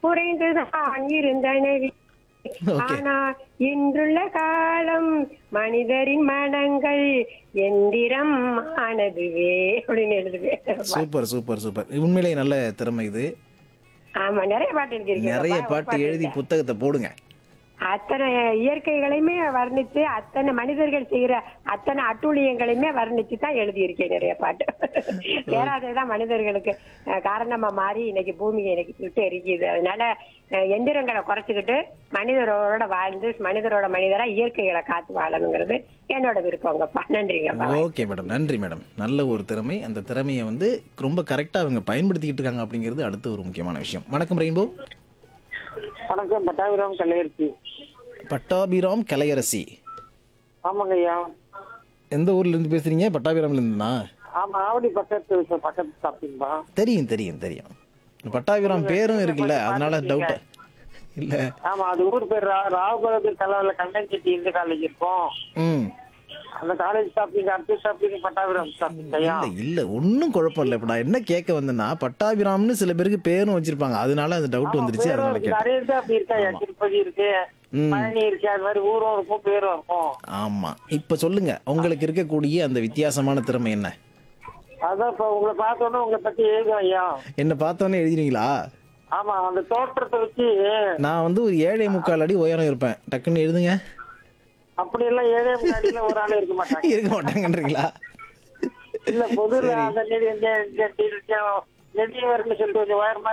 குறைந்துதான் இருந்தனவே Okay. ஆனா இன்றுள்ள காலம் மனிதரின் மனங்கள் எந்திரம் ஆனதுவே அப்படின்னு எழுதுவேன் சூப்பர் சூப்பர் சூப்பர் உண்மையிலேயே நல்ல திறமை இது ஆமா நிறைய பாட்டு எழுதியிருக்கேன் நிறைய பாட்டு எழுதி புத்தகத்தை போடுங்க அத்தனை இயற்கைகளையுமே வர்ணித்து அத்தனை மனிதர்கள் செய்யற அத்தனை அட்டூழியங்களையுமே வர்ணிச்சு தான் எழுதியிருக்கேன் நிறைய பாட்டு பேராததான் மனிதர்களுக்கு அஹ், காரணமா மாறி இன்னைக்கு பூமியை இன்னைக்கு விட்டு எரிக்குது அதனால அஹ், எந்திரங்களை குறைச்சிக்கிட்டு மனிதரோட வாழ்ந்து மனிதரோட மனிதரா இயற்கைகளை காத்து வாழணுங்கிறது என்னோட விருப்பங்கப்பா நன்றிங்கப்பா ஓகே மேடம் நன்றி மேடம் நல்ல ஒரு திறமை அந்த திறமையை வந்து ரொம்ப கரெக்டாக அவங்க பயன்படுத்திக்கிட்டு இருக்காங்க அப்படிங்கிறது அடுத்த ஒரு முக்கியமான விஷயம் வணக்கம் ரெயின்போ வணக்கம் பட்டாபிராம் கல்லையர்த்தி பட்டாபிராம் கலையரசி ஆமாங்க ஐயா எந்த ஊர்ல இருந்து பேசுறீங்க பட்டாபிராம்ல இருந்துனா ஆமா ஆவடி பக்கத்து பக்கத்து சாப்பிட்டீங்களா தெரியும் தெரியும் தெரியும் இந்த பட்டாபிராம் பேரும் இருக்குல்ல அதனால டவுட் இல்ல ஆமா அது ஊர் பேர் ரா- ராவுபுரத்து தலைவரில் கண்ணஞ்செட்டி இந்து காலேஜ் இருக்கும் ம் அந்த காலேஜ் ஸ்டாப்பிங் அடுத்த ஸ்டாப்பிங் பட்டாபிராம் ஸ்டாப்பிங் ஐயா இல்ல இல்ல ஒன்றும் குழப்பம் இல்லை இப்போ நான் என்ன கேட்க வந்தேன்னா பட்டாபிராம்னு சில பேருக்கு பேரும் வச்சிருப்பாங்க அதனால அந்த டவுட் வந்துருச்சு பேரும் அதனால இருக்கு, கேட்டேன் நிறைய இருக்கு அப்படி இருக்கா ஐயா திருப்பதி இருக்கு ம். பழனி இருக்கு அது மாதிரி ஊரும் இருக்கும் பேரும் இருக்கும் ஆமா இப்ப சொல்லுங்க உங்களுக்கு இருக்கக்கூடிய அந்த வித்தியாசமான திறமை என்ன அதான் இப்ப உங்களை பார்த்தோன்னே உங்களை பத்தி எழுதும் ஐயா என்ன பார்த்தோன்னே எழுதினீங்களா ஆமா அந்த தோற்றத்தை வச்சு நான் வந்து ஒரு ஏழை முக்கால் அடி உயரம் இருப்பேன் டக்குன்னு எழுதுங்க அப்படி எல்லாம் ஏழே முன்னாடியில ஒரு ஆள் இருக்க மாட்டாங்க இருக்க மாட்டாங்கன்றீங்களா இல்ல பொதுல அந்த நெடி நெடியவர்னு சொல்லிட்டு கொஞ்சம் உயரமா